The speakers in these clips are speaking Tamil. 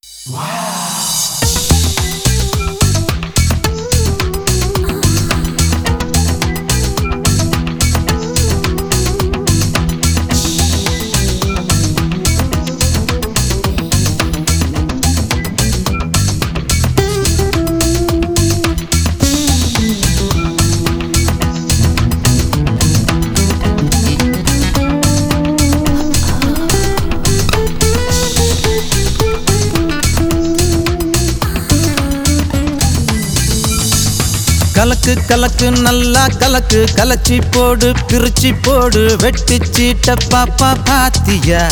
கலக்கு கலக்கு நல்லா கலக்கு கலச்சி போடு பிரிச்சு போடு வெட்டி சீட்ட பாப்பா பாத்தியா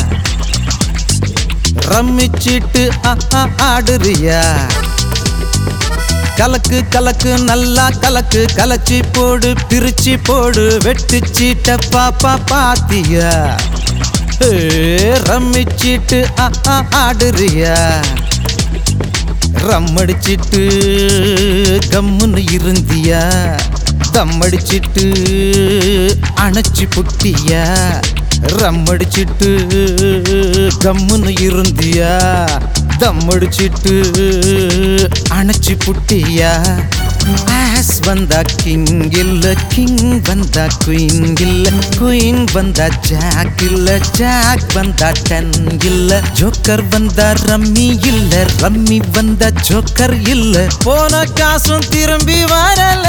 ரம்மி சீட்டு ஆ, ஆ, ஆடுறியா கலக்கு கலக்கு நல்லா கலக்கு கலச்சி போடு பிரிச்சு போடு வெட்டி சீட்ட பாப்பா பாத்தியா ஏ, ரம்மி சீட்டு ஆ, ஆ, ஆடுறியா ரம்மடிச்சிட்டு கம்முன்னு இருந்தியா தம்மடிச்சிட்டு அணைச்சி புட்டியா ரம்மடிச்சிட்டு கம்முன்னு இருந்தியா தம்மடிச்சிட்டு அணைச்சி புட்டியா ஆஸ் வந்தா கிங் இல்ல கிங் வந்தா குயின் இல்ல குயின் வந்தா ஜாக் இல்ல ஜாக் வந்தா டென் இல்ல ஜோக்கர் வந்தா ரம்மி இல்ல ரம்மி வந்தா ஜோக்கர் இல்ல போன காசும் திரும்பி வரல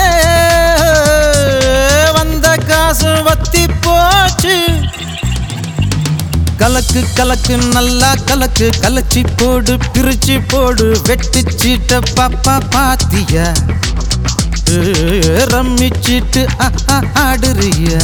வந்த காசும் வத்தி போச்சு கலக்கு கலக்கு நல்லா கலக்கு கலச்சி போடு பிரிச்சு போடு வெட்டி சீட்ட பாப்பா பாத்தியா ஏ, ரம்மி சீட்டு ஆ, ஆ, ஆடுறியா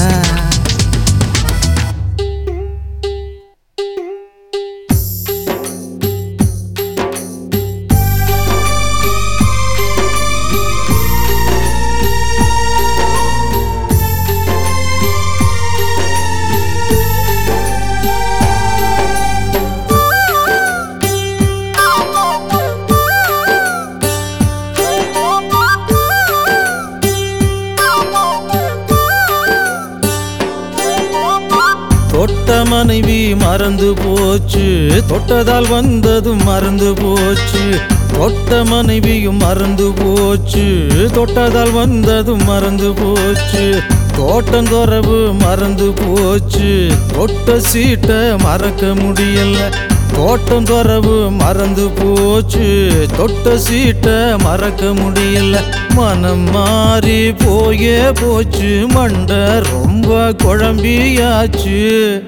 தொட்ட மனைவி மறந்து போச்சு தொட்டதால் வந்ததும் மறந்து போச்சு தொட்ட மனைவியும் மறந்து போச்சு தொட்டதால் வந்ததும் மறந்து போச்சு தோட்டந்தொரவு மறந்து போச்சு தொட்ட சீட்டை மறக்க முடியல தோட்டந்தொரவு மறந்து போச்சு தொட்ட சீட்டை மறக்க முடியல மனம் மாறி போயே போச்சு மண்டை ரொம்ப குழம்பியாச்சு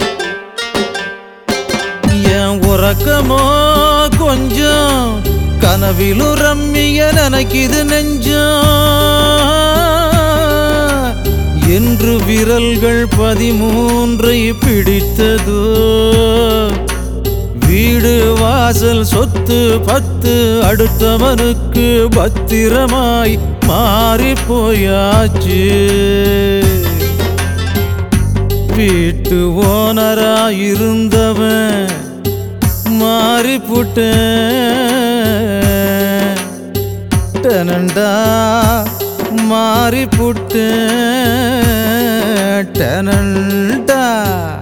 என் உறக்கமோ கொஞ்சம் கனவிலும் ரம்மிய நினைக்குது நெஞ்சம் என்று விரல்கள் பதிமூன்றை பிடித்ததோ வீடு வாசல் சொத்து பத்து அடுத்தவனுக்கு பத்திரமாய் மாறி போயாச்சு வீட்டு ஓனரா இருந்தவன் மாறி டனண்டா மாறி டனண்டா